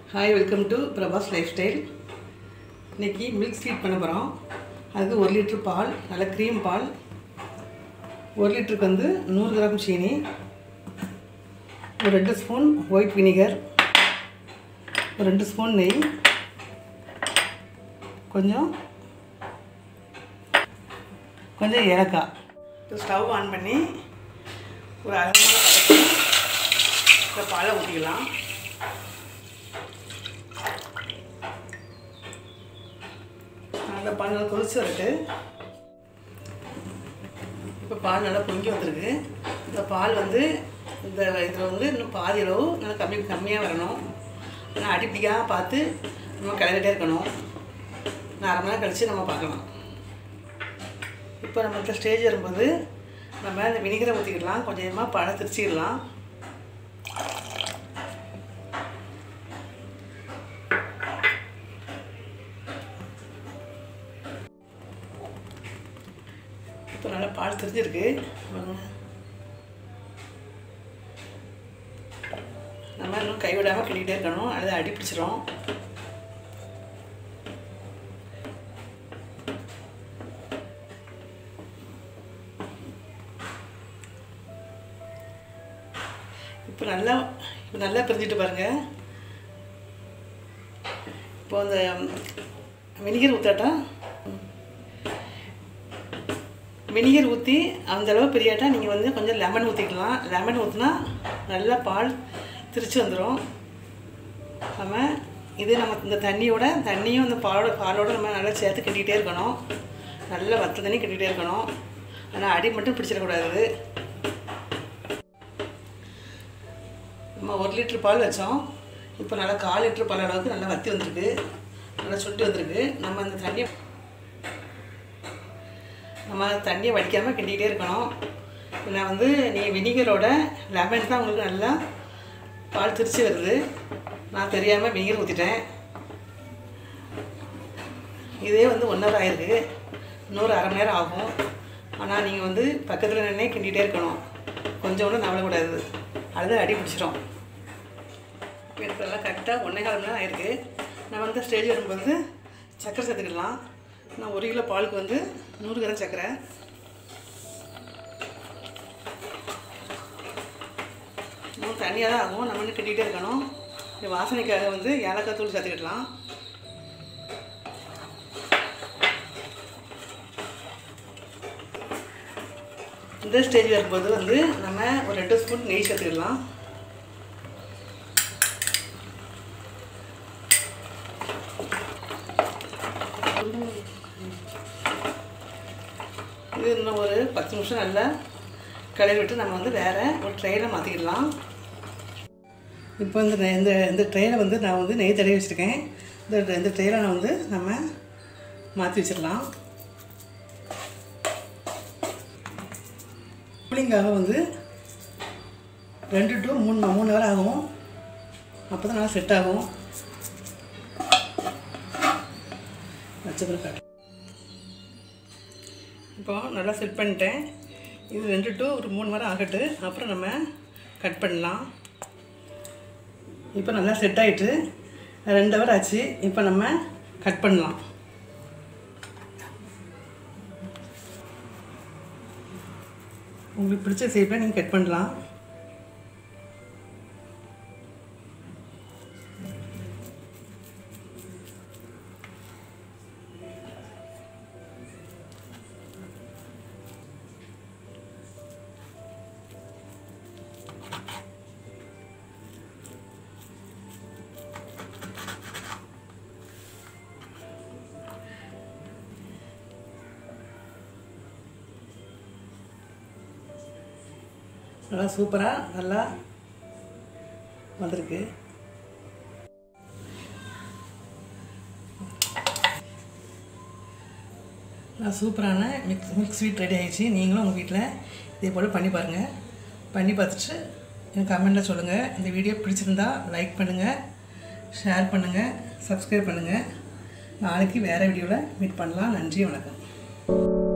Hi welcome to Prabhas lifestyle இன்றைக்கி milk sweet பண்ண போகிறோம் அதுக்கு ஒரு லிட்ரு பால் நல்ல க்ரீம் பால் ஒரு லிட்டருக்கு வந்து நூறு கிராம் சீனி ஒரு ரெண்டு ஸ்பூன் ஒயிட் வினிகர் ஒரு ரெண்டு ஸ்பூன் நெய் கொஞ்சம் கொஞ்சம் ஏலக்காய் இப்போ ஸ்டவ் ஆன் பண்ணி ஒரு அகலமான பதத்தில் இந்த பாலை ஊற்றிக்கலாம் அந்த பால் நல்லா கொதிச்சு வரட்டு இப்போ பால் நல்லா பொங்கி வந்திருக்கு இந்த பால் வந்து இந்த இதில் வந்து இன்னும் பாதி அளவு நல்லா கம்மி கம்மியாக வரணும் ஆனால் அடிப்படியாக பார்த்து நம்ம கிளறிட்டே இருக்கணும் நான் அரை மணி நேரம் கழித்து நம்ம பார்க்கலாம் இப்போ நம்ம இந்த ஸ்டேஜ் வரும்போது நம்ம இந்த வினிகரை ஊற்றிக்கிடலாம் கொஞ்சம் கொஞ்சமாக பழம் திரிச்சிடலாம் இப்போ நல்லா பால் தெரிஞ்சிருக்கு பாருங்க. நம்ம இன்னும் கைவிடாமல் கிண்டிகிட்டே இருக்கணும் அது அடி பிடிச்சிரும் இப்போ நல்லா இப்போ நல்லா பிரிஞ்சிட்டு பாருங்க இப்போ அந்த வினிகர் ஊற்றாட்டா வினிகர் ஊற்றி அந்தளவு பெரியாட்டா நீங்கள் வந்து கொஞ்சம் லெமன் ஊற்றிக்கலாம் லெமன் ஊற்றினா நல்லா பால் திரிச்சு வந்துடும் நம்ம இது நம்ம இந்த தண்ணியோட தண்ணியும் இந்த பாலோட பாலோட நம்ம நல்லா சேர்த்து கிண்டிகிட்டே இருக்கணும் நல்லா வத்த தண்ணி கிண்டிகிட்டே இருக்கணும் ஆனால் அடி மட்டும் பிடிச்சிடக்கூடாது நம்ம ஒரு லிட்ரு பால் வச்சோம் இப்போ நல்லா கால் லிட்ரு பால் அளவுக்கு நல்லா வத்தி வந்திருக்கு நல்லா சுண்டி வந்திருக்கு நம்ம அந்த தண்ணி நம்ம தண்ணியை வடிக்காமல் கிண்டிகிட்டே இருக்கணும் நான் வந்து நீ வினிகரோட லெமன் தான் உங்களுக்கு நல்லா பால் திரிச்சு வருது நான் தெரியாமல் வினிகர் ஊற்றிட்டேன் இதே வந்து ஒன் ஹவர் ஆயிருக்கு இன்னொரு அரை மணி நேரம் ஆகும் ஆனால் நீங்கள் வந்து பக்கத்தில் நின்னே கிண்டிகிட்டே இருக்கணும் கொஞ்சம் ஒன்றும் நவளக்கூடாது அது அடி பிடிச்சிரும் இப்போ எனக்கு எல்லாம் கரெக்டாக ஒன்றே கால் மணி நேரம் ஆயிருக்கு நான் வந்து ஸ்டேஜ் வரும்போது சக்கரை சேர்த்துக்கலாம் நான் ஒரு கிலோ பாலுக்கு வந்து நூறு கிராம் சக்கரை இன்னும் தண்ணியாக தான் ஆகும் நம்ம இன்னும் கிண்டிகிட்டே இருக்கணும் இந்த வாசனைக்காக வந்து ஏலக்காய் தூள் சேர்த்துக்கிடலாம் இந்த ஸ்டேஜ் வரும்போது வந்து நம்ம ஒரு ரெண்டு ஸ்பூன் நெய் சேர்த்துக்கலாம் இது இன்னும் ஒரு பத்து நிமிஷம் நல்லா கழுவி விட்டு நம்ம வந்து வேறு ஒரு ட்ரெயினில் மாற்றிக்கிடலாம் இப்போ இந்த நெ- இந்த இந்த ட்ரெயினை வந்து நான் வந்து நெய் தடவி வச்சுருக்கேன் இந்த இந்த ட்ரெயினை நான் வந்து நம்ம மாற்றி வச்சிடலாம் கூலிங்காக வந்து ரெண்டு டு மூணு மூணு ஹவர் ஆகும் அப்போ தான் நல்லா செட் ஆகும் வச்சப்பிறகு காட்டு இப்போ நல்லா செட் பண்ணிட்டேன் இது ரெண்டு டு ஒரு மூணு வாரம் ஆகட்டு அப்புறம் நம்ம கட் பண்ணலாம் இப்போ நல்லா செட் ஆகிட்டு ரெண்டு ஹவர் ஆச்சு இப்போ நம்ம கட் பண்ணலாம் உங்களுக்கு பிடிச்ச ஷேப்பில் நீங்கள் கட் பண்ணலாம் நல்லா சூப்பராக நல்லா வந்திருக்கு நல்லா சூப்பரான மிக்ஸ் மில்க் ஸ்வீட் ரெடி ஆயிடுச்சு நீங்களும் உங்கள் வீட்டில் இதே போல் பண்ணி பாருங்கள் பண்ணி பார்த்துட்டு எனக்கு கமெண்ட்டில் சொல்லுங்கள் இந்த வீடியோ பிடிச்சிருந்தா லைக் பண்ணுங்கள் ஷேர் பண்ணுங்கள் சப்ஸ்கிரைப் பண்ணுங்கள் நாளைக்கு வேறு வீடியோவில் மீட் பண்ணலாம் நன்றி வணக்கம்